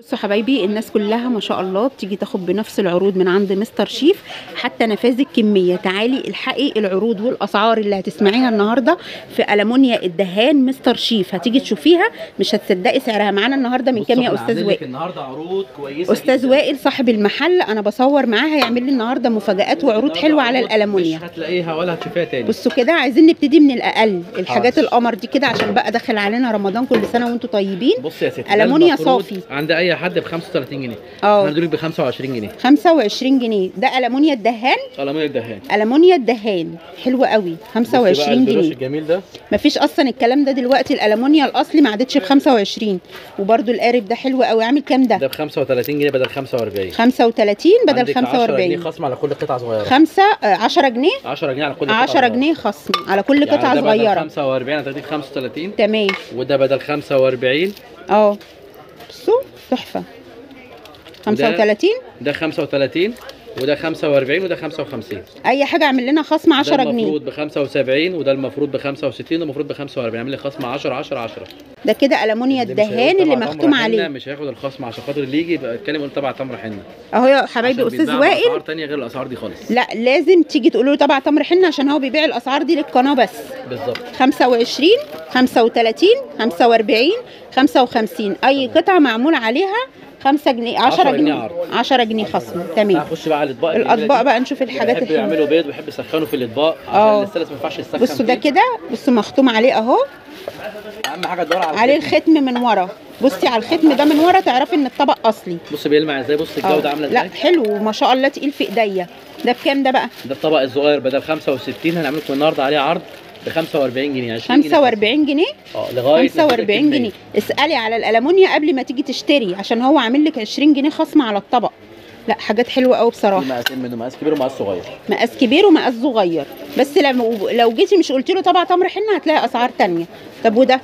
بصوا حبايبي الناس كلها ما شاء الله بتيجي تاخد بنفس العروض من عند مستر شيف حتى نفاذ الكميه تعالي الحقي العروض والاسعار اللي هتسمعيها النهارده في المونيا الدهان مستر شيف هتيجي تشوفيها مش هتصدقي سعرها معانا النهارده من كام يا استاذ وائل النهارده عروض كويسه استاذ جداً. وائل صاحب المحل انا بصور معاه هيعمل لي النهارده مفاجات وعروض حلوه على عروض الالمونيا مش هتلاقيها ولا هتشوفيها تاني بصوا كده عايزين نبتدي من الاقل الحاجات حاضر. القمر دي كده عشان بقى داخل علينا رمضان كل سنه وانتم طيبين بص يا ستي ده ألمونيا المفروض صافي. عند اي حد ب 35 جنيه اه هندولك ب 25 جنيه 25 جنيه ده المونيا الدهان ألمونيا الدهان المونيا الدهان حلو قوي 25 جنيه الجميل ده مفيش اصلا الكلام ده دلوقتي الالمونيا الاصلي ما عادتش ب 25 وبرده القارب ده حلو قوي عامل كام ده ده ب 35 جنيه بدل 45 35 بدل عندك 10 جنيه 45 خصم على كل قطعه صغيره 5 10 جنيه 10 جنيه على كل قطعه 10 صغيرة. جنيه خصم على كل يعني قطعه ده بدل صغيره 45 هتاخديه 35 تمام وده بدل 45 اه بصوا تحفه 35 ده 35 وده 45 وده 55 اي حاجه اعمل لنا خصم 10 ده جنيه المفروض ب 75 وده المفروض ب 65 وده المفروض ب 45 عامل لي خصم 10 10 10 ده كده المونيا اللي مش هيقول الدهان اللي طبعا مختوم تمر حنة عليه مش هياخد الخصم عشان خاطر اللي يجي يبقى يتكلم يقول تبع تمر حنه اهو يا حبايبي عشان استاذ بيتباع وائل بأسعار تانية غير الاسعار دي خالص لا لازم تيجي تقول له تبع تمر حنه عشان هو بيبيع الاسعار دي للقناه بس بالظبط 25 35 45 55 اي قطعه معمول عليها 5 جنيه 10 10 جنيه جنيه عرض. 10 جنيه خصم تمام هخش بقى على الاطباق الجميلة الاطباق دي. بقى نشوف اللي الحاجات بيحبوا الحلوه يعملوا بيض ويحب يسخنوا في الاطباق اه. عشان الاستانلس ما ينفعش يسخن بصوا ده فيه. كده بصوا مختوم عليه اهو اهم حاجه تدور على عليه الختم. الختم من ورا بصي على الختم ده من ورا تعرفي ان الطبق اصلي بص بيلمع ازاي بص الجوده اه. عامله لا ازاي حلو ما شاء الله تقيل في ايديا ده بكام ده بقى ده الطبق الصغير بدل 65 هنعمل لكم النهارده عليه عرض ب 45 جنيه 20 جنيه 45 جنيه اه لغايه 45 جنيه اسالي على الالمونيا قبل ما تيجي تشتري عشان هو عامل لك 20 جنيه خصم على الطبق لا حاجات حلوه قوي في بصراحه مقاسين منه مقاس كبير ومقاس صغير مقاس كبير ومقاس صغير بس لو لو جيتي مش قلت له طبع تمر حنه هتلاقي اسعار تانية طب وده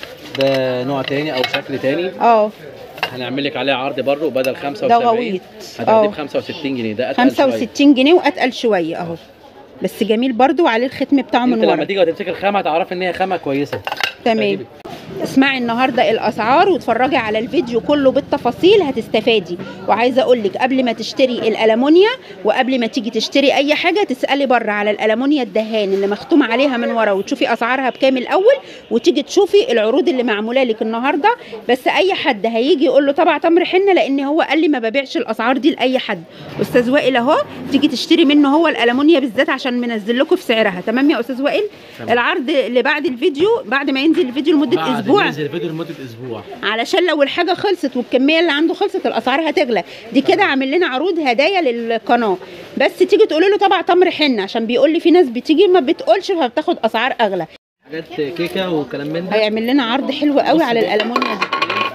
ده نوع تاني او شكل تاني اه هنعمل لك عليه عرض برضه بدل 75 ده غويط هتاخديه ب اه 65 جنيه ده اتقل شوية. 65 جنيه واتقل شويه اهو بس جميل برضو وعليه الختم بتاعه انت من لما ورا تيجي وتمسك الخامه هتعرفي ان هي خامه كويسه تمام تعجبك. اسمعي النهارده الاسعار واتفرجي على الفيديو كله بالتفاصيل هتستفادي وعايزه اقول لك قبل ما تشتري الالمونيا وقبل ما تيجي تشتري اي حاجه تسالي بره على الالمونيا الدهان اللي مختوم عليها من ورا وتشوفي اسعارها بكام الاول وتيجي تشوفي العروض اللي معموله لك النهارده بس اي حد هيجي يقول له طبع تمر حنه لان هو قال لي ما ببيعش الاسعار دي لاي حد استاذ وائل اهو تيجي تشتري منه هو الالمونيا بالذات عشان منزل لكم في سعرها تمام يا استاذ وائل تمام. العرض اللي بعد الفيديو بعد ما ينزل الفيديو لمده بعد اسبوع ننزل الفيديو لمده اسبوع علشان لو الحاجه خلصت والكميه اللي عنده خلصت الاسعار هتغلى دي كده عامل لنا عروض هدايا للقناه بس تيجي تقولي له طبع تمر حنه عشان بيقول لي في ناس بتيجي ما بتقولش فبتاخد اسعار اغلى حاجات كيكه وكلام من ده هيعمل لنا عرض حلو قوي على الالمونيا دي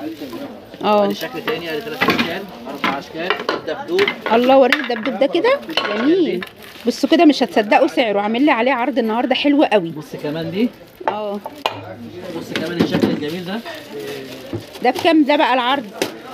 اه ادي شكل تاني ادي ثلاث اشكال اربع اشكال الدبدوب الله وريني الدبدوب ده كده جميل بصوا كده مش هتصدقوا سعره عامل لي عليه عرض النهارده حلو قوي بص كمان دي اه بص كمان الشكل الجميل ده ده بكام ده بقى العرض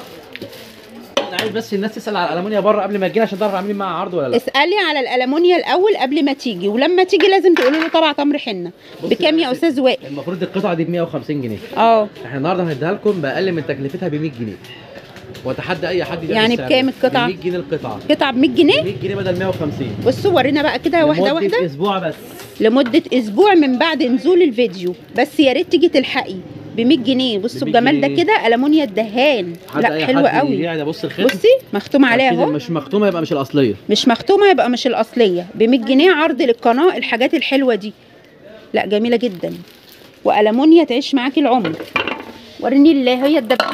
انا عايز بس الناس تسال على الالمونيا بره قبل ما تجينا عشان تعرف عاملين معاها عرض ولا لا اسالي على الالمونيا الاول قبل ما تيجي ولما تيجي لازم تقولي له طبع تمر حنه بص بكام يا بقى استاذ وائل المفروض القطعه دي ب 150 جنيه اه احنا النهارده هنديها لكم باقل من تكلفتها ب 100 جنيه واتحدى اي حد يبيع يعني بالسعر بكام ده. القطعة؟ ب 100 جنيه القطعه قطعه ب 100 جنيه 100 جنيه بدل 150 بصوا ورينا بقى كده واحده لمدة واحده اسبوع بس لمده اسبوع من بعد نزول الفيديو بس يا ريت تيجي تلحقي ب 100 جنيه بصوا ب 100 الجمال ده جنيه. كده المونيا الدهان حد لا أي حلوه حد قوي يبيع ده بص الختم بصي مختوم عليها أكيد اهو مش مختومه يبقى مش الاصليه مش مختومه يبقى مش الاصليه ب 100 جنيه عرض للقناه الحاجات الحلوه دي لا جميله جدا والمونيا تعيش معاكي العمر وريني اللي هي الدبابه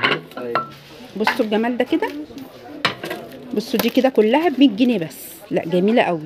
بصوا الجمال ده كده بصوا دي كده كلها ب 100 جنيه بس لا جميله قوي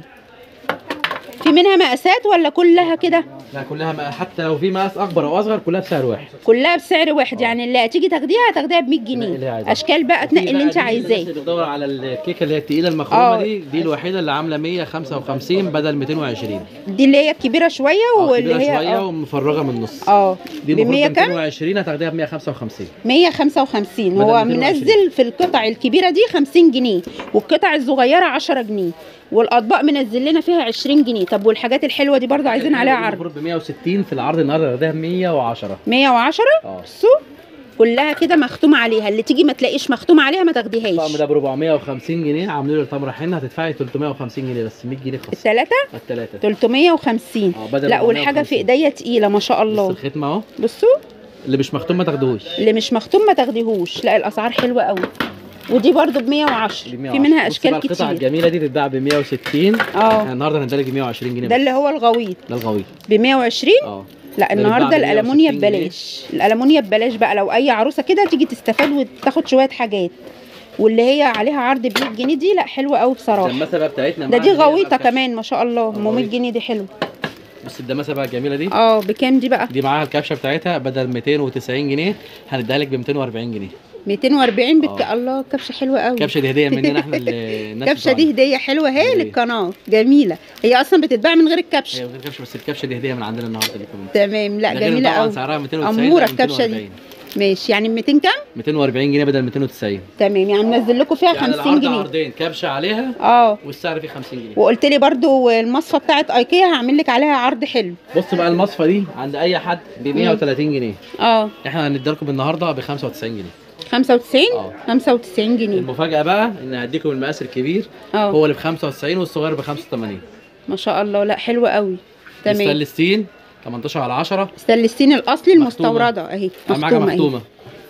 في منها مقاسات ولا كلها كده لا كلها ما حتى لو في مقاس اكبر او اصغر كلها بسعر واحد كلها بسعر واحد يعني اللي هتيجي تاخديها هتاخديها ب 100 اللي هي جنيه عايزاها. اشكال بقى وفي تنقي اللي انت دي الناس عايزاه اللي بتدور على الكيكه اللي هي التقيله المخرومه آه. دي دي الوحيده اللي عامله 155 بدل 220 دي اللي هي الكبيره شويه اه واللي كبيره هي شويه اه ومفرغه من النص اه دي ب المفروض 100 ب كام 220 هتاخديها ب 155 155 بدل هو 220. منزل في القطع الكبيره دي 50 جنيه والقطع الصغيره 10 جنيه والاطباق منزل لنا فيها 20 جنيه طب والحاجات الحلوه دي برضو عايزين عليها عرض المفروض ب 160 في العرض النهارده هتاخديها ب 110 110 اه بصوا كلها كده مختوم عليها اللي تيجي ما تلاقيش مختوم عليها ما الطقم تاخديهاش ده ب 450 جنيه عاملين له تمره حنه هتدفعي 350 جنيه بس 100 جنيه خاص الثلاثه الثلاثه 350 اه بدل لا والحاجه في 450. ايديا تقيله ما شاء بص الله الختم اهو بصوا اللي مش مختوم ما تاخدوهوش اللي مش مختوم ما تاخديهوش لا الاسعار حلوه قوي ودي برضو ب 110 ب 110. في منها بص اشكال بقى القطع كتير الجميله دي تتباع ب 160 اه احنا النهارده هنديلك ب 120 جنيه ده بس. اللي هو الغويط ده الغويط ب 120 اه لا ده النهارده بيتباع ب الالمونيا 160 جنيه. ببلاش الالمونيا ببلاش بقى لو اي عروسه كده تيجي تستفاد وتاخد شويه حاجات واللي هي عليها عرض ب 100 جنيه دي لا حلوه قوي بصراحه الدماسه بقى بتاعتنا ده معاها دي اللي هي غويطه بقى كمان ما شاء الله ام 100 غويط. جنيه دي حلو بص الدماسه بقى الجميله دي اه بكام دي بقى دي معاها الكبشه بتاعتها بدل 290 جنيه هنديها لك ب 240 جنيه 240 بك آه. الله كبشه حلوه قوي الكبشه دي هديه مننا احنا اللي الناس الكبشه دي بتوعنا. هديه حلوه اهي هدية. للقناه جميله هي اصلا بتتباع من غير الكبشه هي من غير كبشه بس الكبشه دي هديه من عندنا النهارده لكم تمام لا ده غير جميله طبعا قوي سعرها 290 أمورة لا، الكبشة دي. 240. ماشي يعني 200 كام 240 جنيه بدل 290 تمام يعني ننزل لكم فيها يعني 50 العرض جنيه عرضين كبشه عليها اه والسعر فيه 50 جنيه وقلت لي برضو المصفى بتاعت ايكيا هعمل لك عليها عرض حلو بص بقى المصفى دي عند اي حد ب 130 جنيه اه احنا هندي لكم النهارده ب 95 جنيه 95 اه 95 جنيه المفاجاه بقى ان هديكم المقاس الكبير اه هو اللي ب 95 والصغير ب 85 ما شاء الله لا حلوه قوي تمام ستانلس ستيل 18 على 10 ستانلسين الاصلي مختومة. المستورده اهي اهم حاجه مختومه اهي مختومه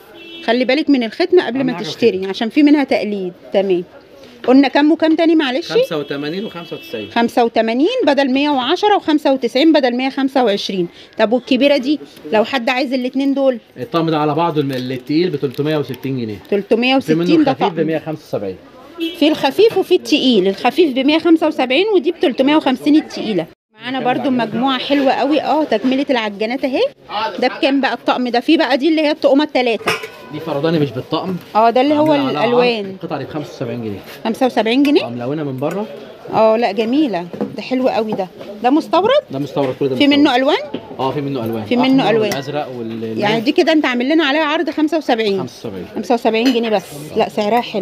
خلي بالك من الختم قبل أهم ما حاجة تشتري الختم. عشان في منها تقليد تمام قلنا كام وكام تاني معلش 85 و95 85 بدل 110 و95 بدل 125 طب والكبيره دي لو حد عايز الاثنين دول الطقم ده على بعضه الم- التقيل ب 360 جنيه في 360 منه ده خفيف ب طقم 175 في الخفيف وفي التقيل الخفيف ب 175 ودي ب 350 التقيله معانا برضو مجموعه حلوه قوي اه تكمله العجانات اهي ده بكام بقى الطقم ده في بقى دي اللي هي الطقمه الثلاثه دي فرداني مش بالطقم اه ده اللي هو عاملين عليها عرض. الالوان القطعه دي ب 75 جنيه 75 جنيه اه ملونه من بره اه لا جميله ده حلو قوي ده ده مستورد ده مستورد كل ده في مستورد. منه الوان اه في منه الوان في منه أحمر ألوان. والازرق وال يعني دي كده انت عامل لنا عليها عرض 75 75 75 جنيه بس لا سعرها حلو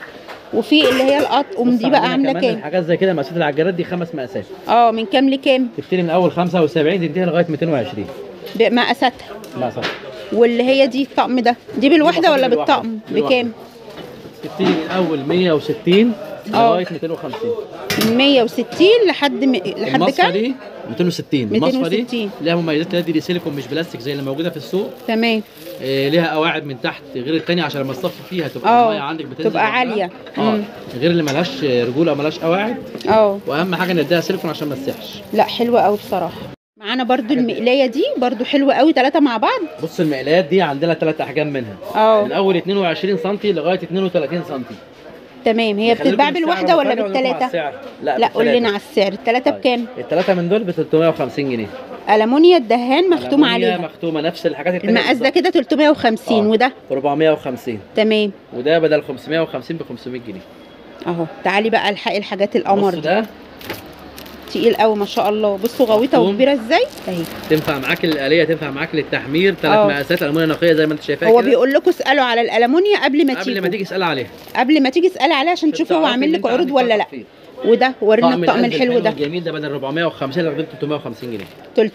وفي اللي هي الأطقم بص دي بقى عندنا عامله كمان كام الحاجات زي كده مقاسات العجالات دي خمس مقاسات اه من كام لكام تبتدي من اول 75 تنتهي لغايه 220 بمقاساتها مقاسات واللي هي دي الطقم ده دي بالواحده ولا بالواحدة. بالطقم بالواحدة. بكام تبتدي من اول 160 اه. لغايه 250 من 160 لحد م... لحد المصفى كام دي 260 المصفى دي 260. ليها مميزات دي, دي سيليكون مش بلاستيك زي اللي موجوده في السوق تمام إيه ليها قواعد من تحت غير التانية عشان لما تصفي فيها تبقى اه. الميه عندك بتنزل تبقى لوحدها. عالية. اه مم. غير اللي ملهاش رجوله وملهاش قواعد اه واهم حاجه نديها سيليكون عشان ما تسيحش لا حلوه قوي بصراحه معانا برضو المقلايه دي برضو حلوه قوي ثلاثه مع بعض بص المقلايات دي عندنا ثلاث احجام منها اه من اول 22 سم لغايه 32 سم تمام هي بتتباع بالواحده ولا بالثلاثه لا لا قول لنا على السعر الثلاثه بكام الثلاثه من دول ب 350 جنيه ألمونيا الدهان مختوم ألمونيا عليها مختومه نفس الحاجات التانية المقاس ده بالظبط. كده 350 آه. وده 450 تمام وده بدل 550 ب 500 جنيه اهو تعالي بقى الحقي الحاجات القمر بص دي ده تقيل قوي ما شاء الله بصوا غويطه مفهوم. وكبيره ازاي اهي تنفع معاك الآلية تنفع معاك للتحمير ثلاث اه. مقاسات ألمونيا نقية زي ما انت شايفاها هو كده. بيقول لكم اسالوا على الالمونيا قبل ما قبل تيجوا ما تيجي اسأل عليها قبل ما تيجي اسالي عليه عشان تشوفي هو تعرفي عامل إن لك انت عروض عندك ولا لا تخفيض. وده ورينا طقم الطقم القلب الحلو ده الجميل ده بدل 450 لغايه 350 جنيه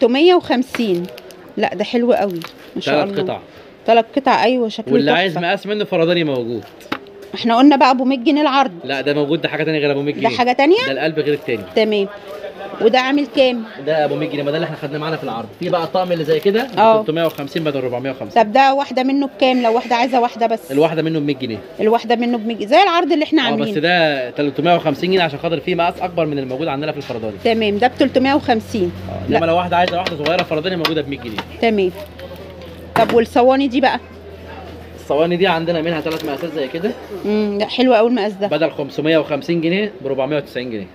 350 لا ده حلو قوي ما شاء ثلاث الله قطع ثلاث قطع ايوه شكله واللي تحفة. عايز مقاس منه فرداني موجود احنا قلنا بقى ابو 100 جنيه العرض لا ده موجود ده حاجه ثانيه غير ابو 100 ده جنيه حاجه تانية ده القلب غير التاني تمام وده عامل كام ده ابو 100 جنيه ما ده اللي احنا خدناه معانا في العرض في بقى الطقم اللي زي كده ب اه. 350 بدل 450 طب ده واحده منه بكام لو واحده عايزه واحده بس الواحده منه ب 100 جنيه الواحده منه ب 100 زي العرض اللي احنا اه بس عاملينه ده 350 جنيه عشان خاطر فيه مقاس اكبر من الموجود عندنا في الفرداني تمام ده ب 350 اه انما لو واحده عايزه واحده صغيره فرداني موجوده ب 100 جنيه تمام طب والصواني دي بقى الصواني دي عندنا منها ثلاث مقاسات زي كده امم لا حلوه قوي المقاس ده بدل 550 جنيه ب 490 جنيه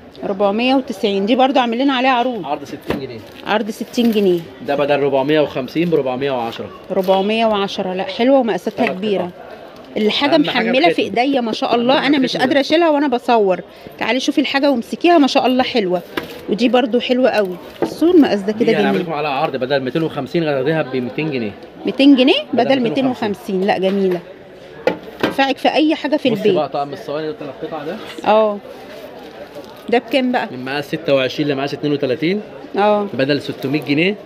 490 دي برضو عاملين عليها عروض عرض 60 جنيه عرض 60 جنيه ده بدل 450 ب 410 410 لا حلوه ومقاساتها ثلاث كبيره قطع. الحاجه أهم حاجة محمله في الختم. ايديا ما شاء الله أهم انا حاجة مش الختم قادره بس. اشيلها وانا بصور تعالي شوفي الحاجه وامسكيها ما شاء الله حلوه ودي برضو حلوه قوي بصوا المقاس ده دي كده هنعمل جميل لكم عليها عرض بدل 250 غيرها ب 200 جنيه 200 جنيه بدل بدل 250. 250 لا جميله تنفعك في اي حاجه في بص البيت بقى طقم الصواني ده ثلاث قطع ده اه ده بكام بقى من مقاس 26 لمقاس 32 اه بدل 600 جنيه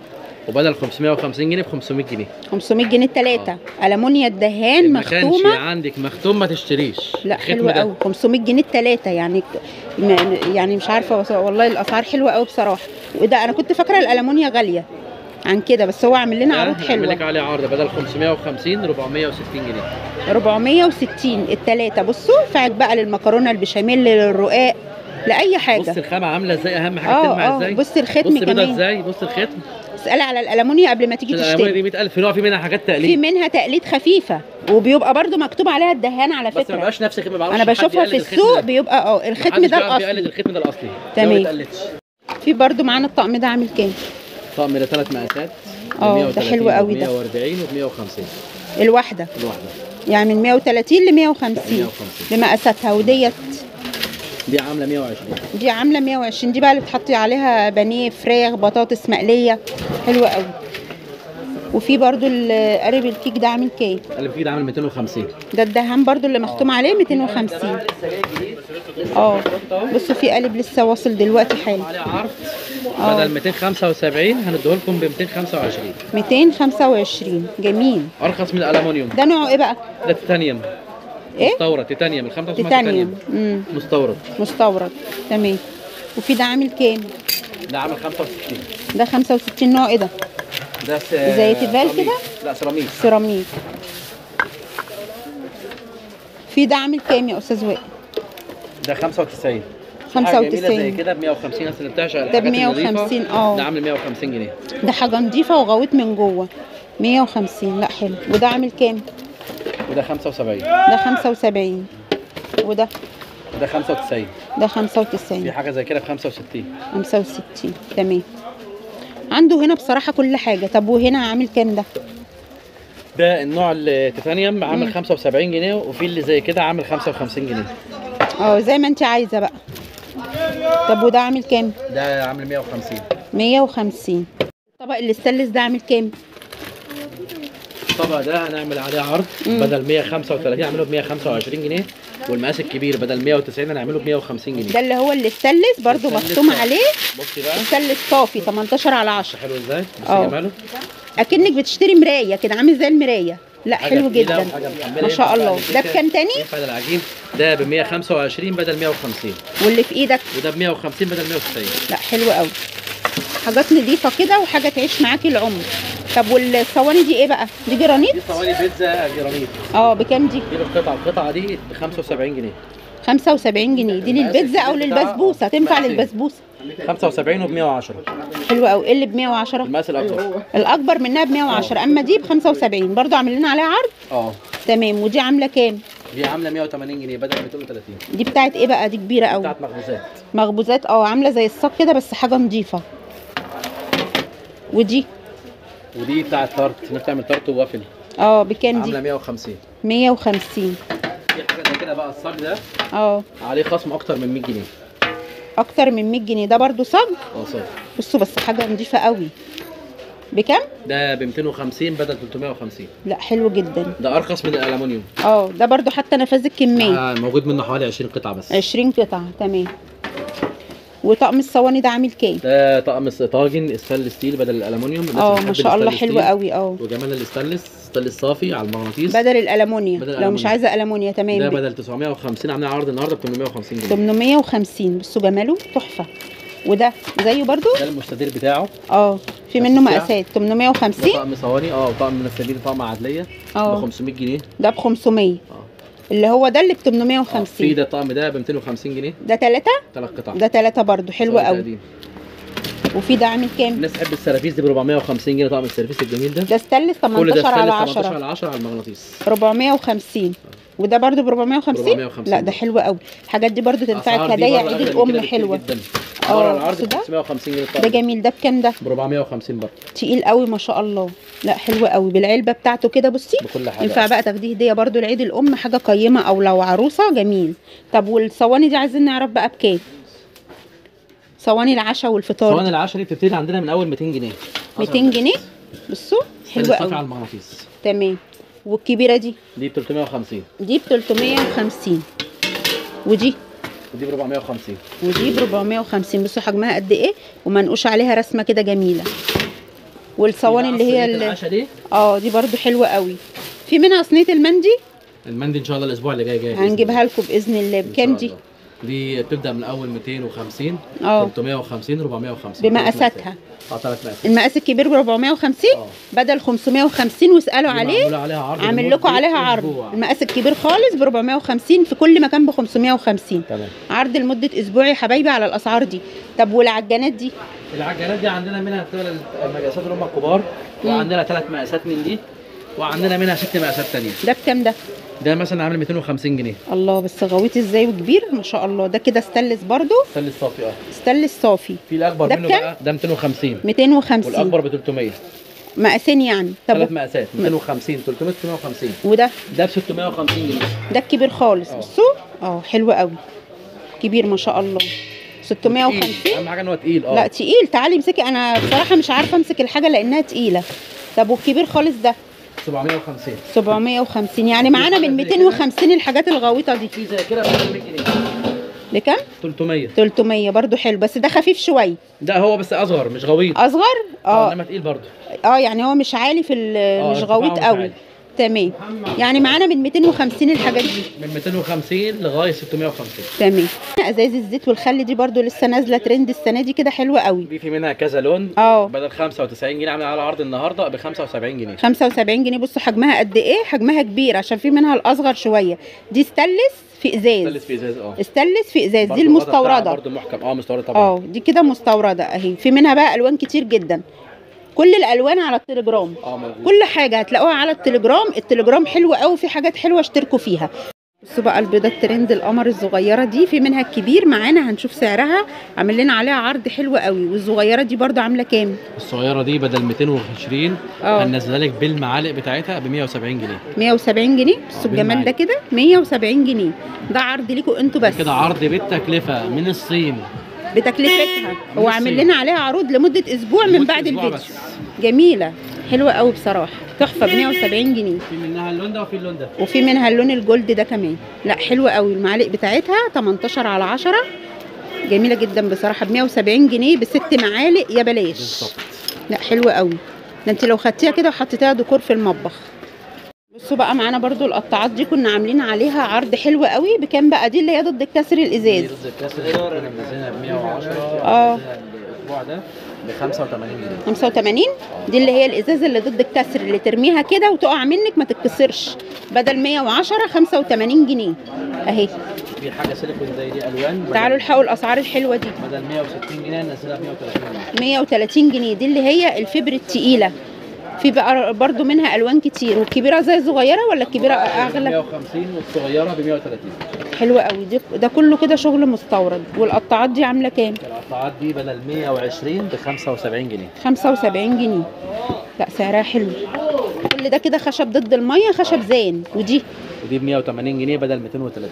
وبدل 550 جنيه ب 500 جنيه 500 جنيه التلاتة ألمونيا الدهان ما كانش مختومة عندك مختوم ما تشتريش لا الختم حلوة ده. قوي 500 جنيه التلاتة يعني م- يعني مش عارفة بس والله الأسعار حلوة قوي بصراحة وده أنا كنت فاكرة الألمونيا غالية عن كده بس هو عامل لنا ده عروض هنعمل لك حلوة عليه عرض بدل 550 460 جنيه 460 التلاتة بصوا فعك بقى للمكرونة البشاميل للرقاق لأي بص حاجة الخامه عامله ازاي اهم حاجه اه تلمع اه ازاي بص الختم بص بيضه كمان ازاي بص الختم اسألي على الألمونيا قبل ما تيجي الألمانيا دي تشتري 100000 نوع في منها حاجات في تقليد منها تقليد خفيفة وبيبقى برضو مكتوب عليها الدهان على بس ما فكرة بقاش نفس الختم ما بعرفش انا حد بشوفها يقلد في الختم السوق ده. بيبقى اه الختم محدش ده بيعرف يقلد الاصلي الختم ده الاصلي تمام. ده ما يتقلدش في برضو معانا الطقم ده عامل كام طقم ده ثلاث مقاسات اه، ده حلو قوي ده. 140 و 150 الواحده الواحده يعني من 130 ل 150 150 بمقاساتها وديت دي عامله 120 دي عامله 120 دي بقى اللي بتحطي عليها بانيه فراخ بطاطس مقليه حلوه قوي وفي برضو ال- قارب الكيك ده عامل كام اللي في ده عامل 250 ده الدهان برضو اللي مختوم عليه 250 اه بصوا في قالب لسه واصل دلوقتي حالا عليه عرض اه. بدل 275 هنديه لكم ب 225 225 جميل ارخص من الالومنيوم ده نوعه ايه بقى ده تيتانيوم ايه مستورد تيتانيوم ال 95 تيتانيوم امم مستورد مستورد تمام وفي ده عامل كام ده عامل 65 ده 65 نوع ايه ده ده س... زي تيفال سيراميك. كده؟ لا سيراميك سيراميك في ده عامل كام يا استاذ وائل ده 95 حاجة جميلة زي 95 كده ب 150 الناس اللي بتعشق ده الحاجات ب 150 النظيفة. اه. ده عامل 150 جنيه ده حاجه نضيفه وغويط من جوه 150 لا حلو وده عامل كام وده 75 ده 75 وده ده 95 ده في 95 حاجة زي كده ب 65 65 تمام عنده هنا بصراحه كل حاجه طب وهنا عامل كام ده ده النوع التيتانيوم عامل مم. 75 جنيه وفي اللي زي كده عامل 55 جنيه اه زي ما انت عايزه بقى طب وده عامل كام ده عامل 150 150 الطبق اللي استلس ده عامل كام الطبق ده هنعمل عليه عرض مم. بدل 135 هنعمله ب 125 جنيه والمقاس الكبير بدل 190 هنعمله ب 150 جنيه ده اللي هو اللي استلس برضو الاستانلس مختوم صافي. عليه بصي بقى مثلث صافي 18 على 10 حلو ازاي بصي اه. جماله اكنك بتشتري مرايه كده عامل زي المرايه لا حاجة حلو تقيلة جدا وحاجة محملة ما شاء ينفع الله بقى ده للكيكة، بكام تاني ينفع للعجين ده ب 125 بدل 150 واللي في ايدك وده ب 150 بدل 190 لا حلو قوي حاجات نظيفه كده وحاجه تعيش معاكي العمر طب والصواني دي ايه بقى دي جرانيت دي صواني بيتزا جرانيت اه بكام دي دي بالقطعه القطعه دي ب 75 جنيه 75 جنيه دي المقاس للبيتزا او الكبير بتاعها للبسبوسه تنفع مقاسين. للبسبوسه 75 وب 110 حلو قوي ايه اللي ب 110 المقاس الاكبر الاكبر منها ب 110 اما دي ب 75 برضو عاملين لنا عليها عرض اه تمام ودي عامله كام دي عامله 180 جنيه بدل 230 دي بتاعت ايه بقى دي كبيره قوي بتاعت مخبوزات مخبوزات اه عامله زي الصاج كده بس حاجه نظيفه ودي ودي بتاعت تارت الناس بتعمل تارت ووافل اه بكام عامله دي 150 150 في حاجه زي كده بقى الصاج ده اه عليه خصم اكتر من 100 جنيه اكتر من 100 جنيه ده برضو صاج اه صاج بصوا بس حاجه نظيفه قوي بكام ده ب 250 بدل 350 لا حلو جدا ده ارخص من الالومنيوم اه ده برضو حتى نفاذ الكميه آه موجود منه حوالي 20 قطعه بس 20 قطعه تمام وطقم الصواني ده عامل كام ده طقم س- طاجن استانلس ستيل بدل الالومنيوم الناس اه بتحب ما شاء الله الاستانلس حلو ستيل. قوي اه وجمال الاستانلس استانلس صافي على المغناطيس بدل الالمونيا بدل لو مش الألمونيا. عايزه المونيا تمام ده ب- بدل 950 عاملين عرض النهارده ب 850 جنيه 850 بصوا جماله تحفه وده زيه برضو ده المستدير بتاعه اه في نفس منه السعر؟ مقاسات ده 850 طقم صواني اه وطقم من السبيل طقم عدليه ب اه 500 جنيه ده ب 500 اه اللي هو ده اللي ب آه، في 850 ده الطقم ده ب 250 جنيه ده ثلاثة ثلاث قطع ده ثلاثة برضو حلو صواني قوي تقديم. وفي ده عامل كام الناس تحب السرافيس دي ب 450 جنيه طقم السرافيس الجميل ده ده استلس كل ده 18 على استانلس 18 10 على 10 على المغناطيس 450 وده برضو ب 450 450 لا ده حلو قوي الحاجات دي برضو تنفعك أسعار دي هدايا برضه عيد أغلى من الام كده بكتير حلوه جدا اه، بره العرض بصوا ب ده؟ 550 جنيه ده الطقم جميل ده بكام ده ب 450 برضه تقيل قوي ما شاء الله لا حلو قوي بالعلبه بتاعته كده بصي بكل حاجه ينفع بقى تاخديه هديه برضو لعيد الام حاجه قيمه او لو عروسه جميل طب والصواني دي عايزين نعرف بقى بكام صواني العشاء والفطار صواني دي. العشري بتبتدي عندنا من اول 200 جنيه 200 جنيه بصوا حلوه صافي على قوي المغناطيس تمام والكبيره دي دي ب 350 دي ب 350 ودي ودي ب 450 ودي ب 450 بصوا حجمها قد ايه ومنقوش عليها رسمه كده جميله والصواني اللي هي ال... ال- العشاء دي اه دي برضو حلوه قوي في منها صينيه المندي المندي ان شاء الله الاسبوع اللي جاي جاي بإذن هنجيبها لكم باذن الله الله. بكام إن دي شاء الله. دي بتبدا من اول 250 اه 350 450 بمقاساتها اه ثلاث مقاسات المقاس الكبير ب 450 اه بدل 550 واسالوا دي عليه معمول عليها عرض عامل لمدة لكم عليها عرض أسبوع. المقاس الكبير خالص ب 450 في كل مكان ب 550 تمام عرض لمده اسبوع يا حبايبي على الاسعار دي طب والعجانات دي العجانات دي عندنا منها ثلاث المقاسات اللي هم الكبار وعندنا ثلاث مقاسات من دي وعندنا منها ست مقاسات تانية ده بكام ده ده مثلا عامل 250 جنيه الله بس غويط ازاي وكبير ما شاء الله ده كده ستانلس برضو سل الصافي اه ستانلس صافي في الاكبر ده منه بكام؟ بقى ده 250 250 والاكبر ب 300 مقاسين يعني ثلاث طب مقاسات 250 300 350 وده ده ب 650 جنيه ده الكبير خالص اه. بصوا اه حلو قوي كبير ما شاء الله 650 تقيل. اهم حاجه ان هو تقيل اه لا تقيل تعالي امسكي انا بصراحه مش عارفه امسك الحاجه لانها تقيله طب والكبير خالص ده 750 750 يعني معانا من حاجة زي كده. 250 الحاجات الغويطه دي في زي كده ب 300 جنيه بكام 300 300 برضو حلو بس ده خفيف شويه ده هو بس اصغر مش غويط اصغر اه اه انما تقيل برضه اه يعني هو مش عالي في ال- اه، مش ارتفاعه غويط مش قوي عالي. تمام يعني معانا من 250 الحاجات دي من 250 لغايه 650 تمام ازايز الزيت والخل دي برضو لسه نازله ترند السنه دي كده حلوه قوي دي في منها كذا لون اه بدل 95 جنيه عامل على عرض النهارده ب 75 جنيه 75 جنيه بصوا حجمها قد ايه حجمها كبير عشان في منها الاصغر شويه دي ستانلس في ازاز ثلث في ازاز اه استانلس في ازاز دي برضه الغطا بتاعها المستورده برضه محكم اه مستورده طبعا اه دي كده مستورده اهي في منها بقى الوان كتير جدا كل الالوان على التليجرام اه موجود كل حاجه هتلاقوها على التليجرام التليجرام حلو قوي في حاجات حلوه اشتركوا فيها بصوا بقى البيضه الترند القمر الصغيره دي في منها الكبير معانا هنشوف سعرها عامل لنا عليها عرض حلو قوي والصغيره دي برضو عامله كام الصغيره دي بدل 220 اه. هننزلها لك بالمعالق بتاعتها ب 170 جنيه 170 جنيه بصوا الجمال ده بالمعلقة. كده 170 جنيه ده عرض ليكوا انتوا بس كده عرض بالتكلفه من الصين بتكلفتها هو من عامل الصين. لنا عليها عروض لمده اسبوع من لمدة بعد أسبوع الفيديو بس. جميله حلوه قوي بصراحه تحفه ب 170 جنيه في منها اللون ده وفي اللون ده وفي منها اللون الجولد ده كمان لا حلوه قوي المعالق بتاعتها 18 على 10 جميله جدا بصراحه ب 170 جنيه بست معالق يا بلاش بالظبط لا حلوه قوي ده انت لو خدتيها كده وحطيتيها ديكور في المطبخ بصوا بقى معانا برضو القطاعات دي كنا عاملين عليها عرض حلو قوي بكام بقى دي اللي هي ضد كسر الازاز ضد الكسر دي كنا منزلينها ب 110 اه. منزلينها الاسبوع ده ب 85 جنيه 85 دي اللي هي الازاز اللي ضد الكسر اللي ترميها كده وتقع منك ما تتكسرش بدل 110 85 جنيه اهي في حاجه سيليكون زي دي الوان بدل- تعالوا الحقوا الاسعار الحلوه دي بدل 160 جنيه ننزلها ب 130 جنيه 130 جنيه دي اللي هي الفبر التقيله في بقى برضو منها الوان كتير والكبيره زي الصغيره ولا الكبيره اغلى 150 والصغيره ب 130 حلوه قوي دي ده كله كده شغل مستورد والقطاعات دي عامله كام القطاعات دي بدل 120 ب 75 جنيه 75 جنيه لا سعرها حلو كل ده كده خشب ضد الميه خشب زين ودي ودي ب 180 جنيه بدل 230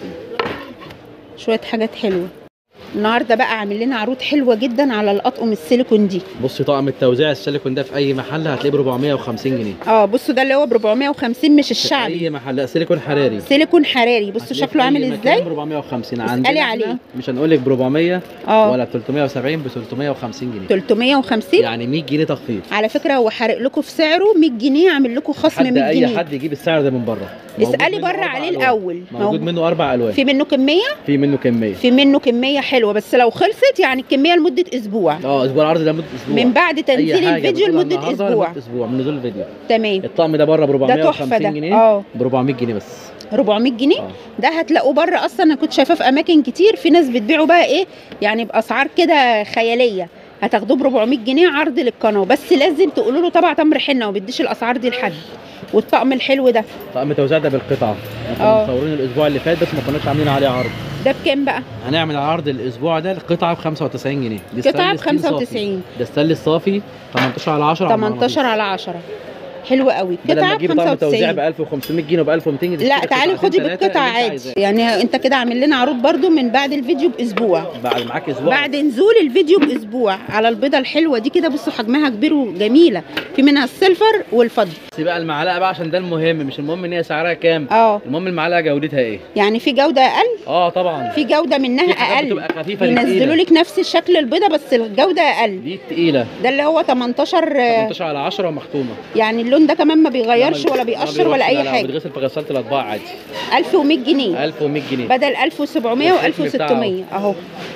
شويه حاجات حلوه النهارده بقى عامل لنا عروض حلوه جدا على الاطقم السيليكون دي بصي طقم التوزيع السيليكون ده في اي محل هتلاقيه ب 450 جنيه اه بصوا ده اللي هو ب 450 مش في الشعبي اي محل لا سيليكون حراري سيليكون حراري بصوا هتلاقيه شكله في عامل أي مكان ازاي ب 450 اسألي عندنا عليه. إحنا مش هنقول لك ب 400 اه ولا ب 370 ب 350 جنيه 350 يعني 100 جنيه تخفيض على فكره هو حارق لكم في سعره 100 جنيه عامل لكم خصم حد 100 اي جنيه حد يجيب السعر ده من بره موجود اسالي منه بره أربع عليه ألوان. الاول موجود منه اربع الوان في منه كميه في منه كميه في منه كميه حلوه بس لو خلصت يعني الكميه لمده اسبوع اه اسبوع العرض ده مده اسبوع من بعد أي تنزيل حاجة الفيديو بتقولها لمده النهاردة اسبوع لمدة اسبوع من نزول الفيديو تمام الطقم ده بره ب ده تحفه 450 ده جنيه اه ب 400 جنيه بس 400 جنيه اه ده هتلاقوه بره اصلا انا كنت شايفاه في اماكن كتير في ناس بتبيعه بقى ايه يعني باسعار كده خياليه هتاخدوه ب 400 جنيه عرض للقناه بس لازم تقولوا له طبع تمر حنه وما بيديش الاسعار دي لحد والطقم الحلو ده طقم التوزيع ده بالقطعه احنا اه. كنا مصورين الاسبوع اللي فات بس ما كناش عاملين عليه عرض ده بكام بقى هنعمل عرض الاسبوع ده القطعه ب 95 جنيه دي قطعة ب ستانلس ستيل صافي. 95. ده ستانلس صافي 18 على 10 على 18 المغناطيس. على 10 حلو قوي بدل ما قطعه ب تجيب طقم توزيع ب 95 1500 جنيه وب 1200 جنيه لا تشتري تعالي قطعتين خدي تلاتة بالقطعه اللي أنت عادي عايزاه. يعني انت كده عامل لنا عروض برضو من بعد الفيديو باسبوع بعد معاك اسبوع بعد نزول الفيديو باسبوع على البيضه الحلوه دي كده بصوا حجمها كبير وجميله في منها السيلفر والفضي بس بقى المعلقه بقى عشان ده المهم مش المهم ان هي سعرها كام اه المهم المعلقه جودتها ايه يعني في جوده اقل اه طبعا في جوده منها في حاجات اقل بتبقى خفيفة دي ينزلوا تقيلة. لك نفس الشكل البيضه بس الجوده اقل دي التقيله ده اللي هو 18 آه، 18 على 10 ومختومه يعني اللون ده كمان ما بيغيرش لا، ما- ولا ما بيقشر ولا بيروحش، لا، اي لا، حاجه بيتغسل في غساله الاطباق عادي 1100 جنيه 1100 جنيه بدل 1700 والختم و1600 اهو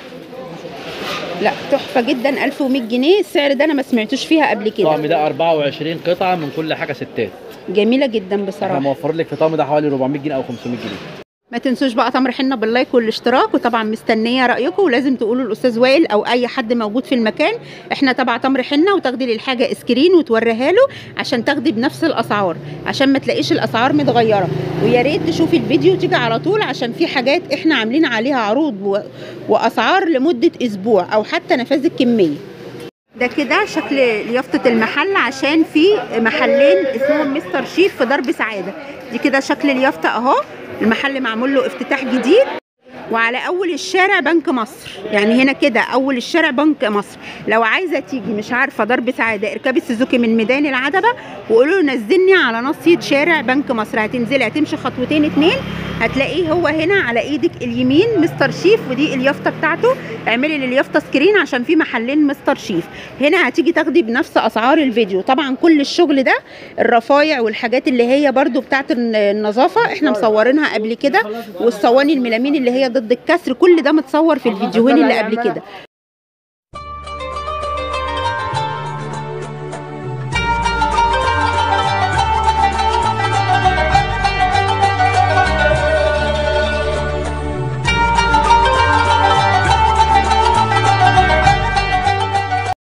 لا تحفه جدا 1100 جنيه السعر ده انا ما سمعتوش فيها قبل الطقم كده ده 24 قطعه من كل حاجه ستات جميله جدا احنا بصراحه موفر لك في الطقم ده حوالي 400 جنيه او 500 جنيه ما تنسوش بقى تمر حنه باللايك والاشتراك وطبعا مستنيه رايكم ولازم تقولوا الاستاذ وائل او اي حد موجود في المكان احنا تبع تمر حنه وتاخدي للحاجه اسكرين وتوريها له عشان تاخدي بنفس الاسعار عشان ما تلاقيش الاسعار متغيره ويا ريت تشوفي الفيديو تيجي على طول عشان في حاجات احنا عاملين عليها عروض و... واسعار لمده اسبوع او حتى نفاذ الكميه ده كده شكل يافطة المحل عشان في محلين اسمهم مستر شيف في درب سعادة دي كده شكل اليافطة اهو المحل معمول له افتتاح جديد وعلى اول الشارع بنك مصر يعني هنا كده اول الشارع بنك مصر لو عايزه تيجي مش عارفه درب سعاده اركبي السوزوكي من ميدان العتبه وقولوا له نزلني على ناصيه شارع بنك مصر هتنزلي هتمشي خطوتين اتنين هتلاقيه هو هنا على ايدك اليمين مستر شيف ودي اليافطه بتاعته اعملي لليافطه سكرين عشان في محلين مستر شيف هنا هتيجي تاخدي بنفس اسعار الفيديو طبعا كل الشغل ده الرفايع والحاجات اللي هي برضو بتاعت النظافه احنا مصورينها قبل كده والصواني الميلامين اللي هي ضد الكسر كل ده متصور في الفيديوهين اللي قبل كده